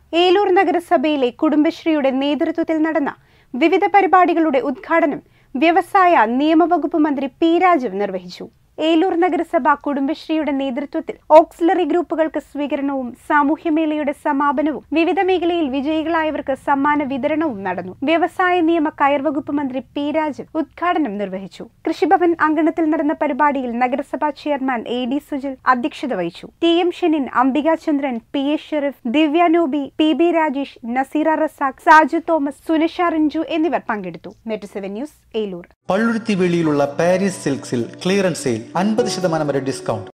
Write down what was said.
ഏലൂർ നഗരസഭയിലെ കുടുംബശ്രീയുടെ നേതൃത്വത്തിൽ നടന്ന വിവിധ പരിപാടികളുടെ ഉദ്ഘാടനം വ്യവസായ നിയമവകുപ്പ് മന്ത്രി പി രാജീവ് നിർവഹിച്ചു ഏലൂർ നഗരസഭ കുടുംബശ്രീയുടെ നേതൃത്വത്തിൽ ഓക്സിലറി ഗ്രൂപ്പുകൾക്ക് സ്വീകരണവും സാമൂഹ്യമേളയുടെ സമാപനവും വിവിധ മേഖലയിൽ വിജയികളായവർക്ക് സമ്മാന വിതരണവും നടന്നു വ്യവസായ നിയമ കയർ വകുപ്പ് മന്ത്രി പി രാജീവ് ഉദ്ഘാടനം നിർവഹിച്ചു കൃഷിഭവൻ അങ്കണത്തിൽ നടന്ന പരിപാടിയിൽ നഗരസഭാ ചെയർമാൻ എ ഡി സുജിൽ അധ്യക്ഷത വഹിച്ചു T M Shenin Ambikachandran P A Sherif Divya Nobi P B Rajesh Naseera Razak Saju Thomas Sunasha Rinchu എന്നിവർ പങ്കെടുത്തു net seven news Eloor Palluruthy വെളിയിലുള്ള പാരീസ് സിൽക്സിൽ ക്ലിയറൻസ് സെയിൽ അൻപത് ശതമാനം വരെ ഡിസ്കൗണ്ട്